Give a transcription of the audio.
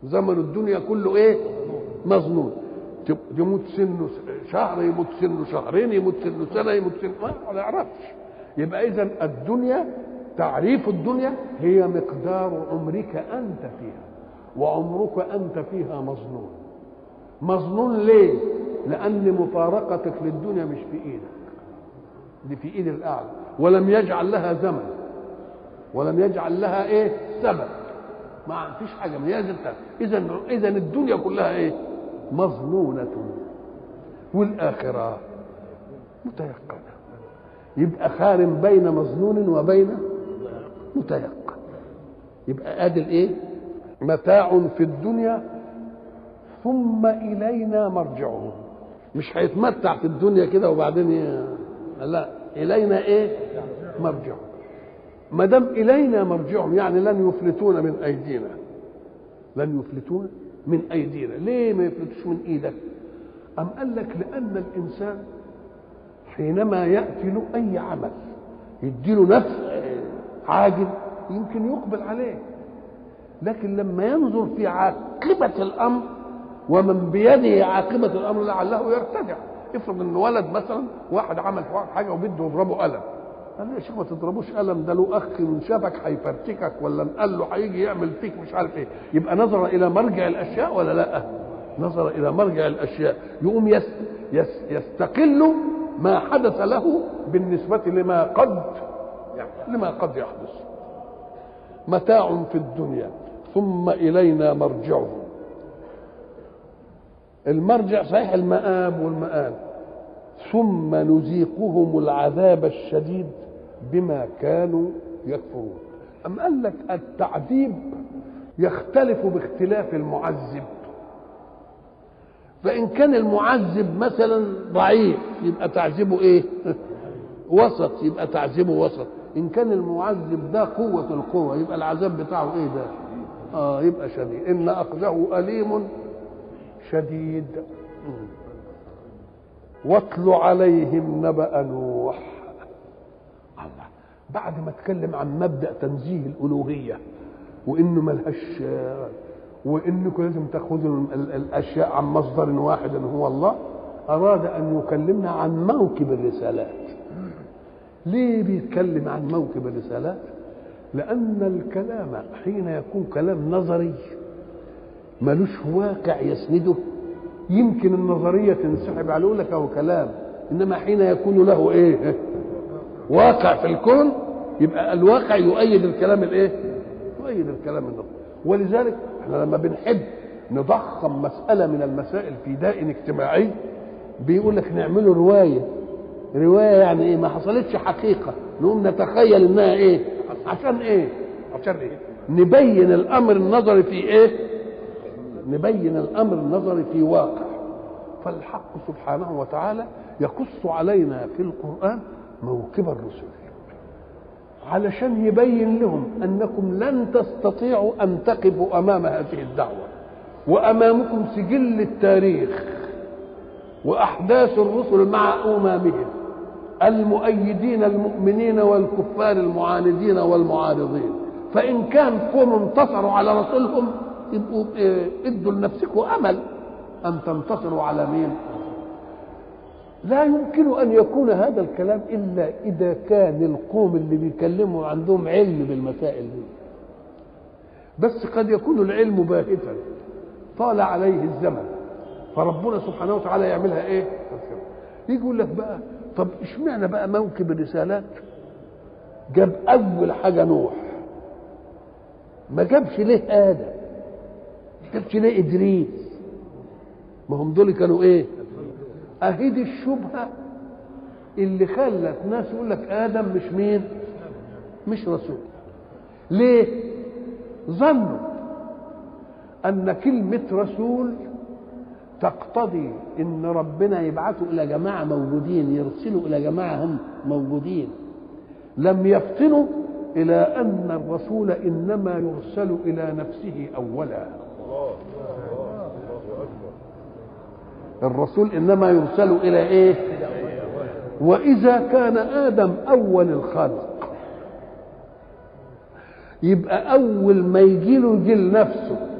زمن الدنيا كله ايه مظنون يموت سنه شهر يموت سنه شهرين يموت سنه سنه يموت سنه ما يعرفش يبقى اذا الدنيا تعريف الدنيا هي مقدار عمرك انت فيها وعمرك انت فيها مظنون مظنون ليه لان مفارقتك للدنيا مش في ايدك دي في ايد الاعلى ولم يجعل لها زمن ولم يجعل لها ايه سبب ما فيش حاجه من هذا اذا اذا الدنيا كلها ايه مظنونه والاخره متيقنه يبقى خارم بين مظنون وبين متيقن يبقى ادي الايه متاع في الدنيا ثم الينا مرجعهم مش هيتمتع في الدنيا كده وبعدين ي... لا الينا ايه مرجعهم ما دام الينا مرجعهم يعني لن يفلتون من ايدينا لن يفلتون من ايدينا ليه ما يفلتوش من ايدك ام قال لك لان الانسان حينما ياتي له اي عمل يديله نفع عاجل يمكن يقبل عليه لكن لما ينظر في عاقبه الامر ومن بيده عاقبه الامر لعله يرتدع افرض ان ولد مثلا واحد عمل في واحد حاجه وبده يضربه قلم قال له يا شيخ ما تضربوش قلم ده له اخ من شافك هيفرتكك ولا قال له هيجي يعمل فيك مش عارف ايه يبقى نظر الى مرجع الاشياء ولا لا نظر الى مرجع الاشياء يقوم يس يس يستقل ما حدث له بالنسبة لما قد لما قد يحدث متاع في الدنيا ثم إلينا مرجعهم المرجع صحيح المآب والمآل ثم نذيقهم العذاب الشديد بما كانوا يكفرون أم قال لك التعذيب يختلف باختلاف المعذب فإن كان المعذب مثلا ضعيف يبقى تعذيبه إيه؟ وسط يبقى تعذيبه وسط إن كان المعذب ده قوة القوة يبقى العذاب بتاعه إيه ده؟ آه يبقى شديد إن أخذه أليم شديد واتل عليهم نبأ نوح الله بعد ما اتكلم عن مبدأ تنزيه الألوهية وإنه ملهاش وانكم لازم تاخذوا الاشياء عن مصدر واحد هو الله اراد ان يكلمنا عن موكب الرسالات ليه بيتكلم عن موكب الرسالات لان الكلام حين يكون كلام نظري ملوش واقع يسنده يمكن النظريه تنسحب على يقول لك هو كلام انما حين يكون له ايه واقع في الكون يبقى الواقع يؤيد الكلام الايه يؤيد الكلام النظري ولذلك احنا لما بنحب نضخم مسألة من المسائل في داء اجتماعي بيقول لك نعمله رواية رواية يعني ايه ما حصلتش حقيقة نقوم نتخيل انها ايه عشان ايه عشان ايه نبين الامر النظري في ايه نبين الامر النظري في واقع فالحق سبحانه وتعالى يقص علينا في القرآن موكب الرسل علشان يبين لهم انكم لن تستطيعوا ان تقفوا امام هذه الدعوه وامامكم سجل التاريخ واحداث الرسل مع اممهم المؤيدين المؤمنين والكفار المعاندين والمعارضين فان كان قوم انتصروا على رسولهم يبقوا ادوا لنفسكم امل ان تنتصروا على مين لا يمكن ان يكون هذا الكلام الا اذا كان القوم اللي بيكلموا عندهم علم بالمسائل دي بس قد يكون العلم باهتا طال عليه الزمن فربنا سبحانه وتعالى يعملها ايه يجي يقول لك بقى طب اشمعنى بقى موكب الرسالات جاب اول حاجه نوح ما جابش ليه ادم ما جابش ليه ادريس ما هم دول كانوا ايه اهي دي الشبهه اللي خلت ناس يقول لك ادم مش مين مش رسول ليه ظنوا ان كلمه رسول تقتضي ان ربنا يبعثه الى جماعه موجودين يرسلوا الى جماعه هم موجودين لم يفطنوا الى ان الرسول انما يرسل الى نفسه اولا الرسول انما يرسل الى ايه واذا كان ادم اول الخلق يبقى اول ما يجي له يجي لنفسه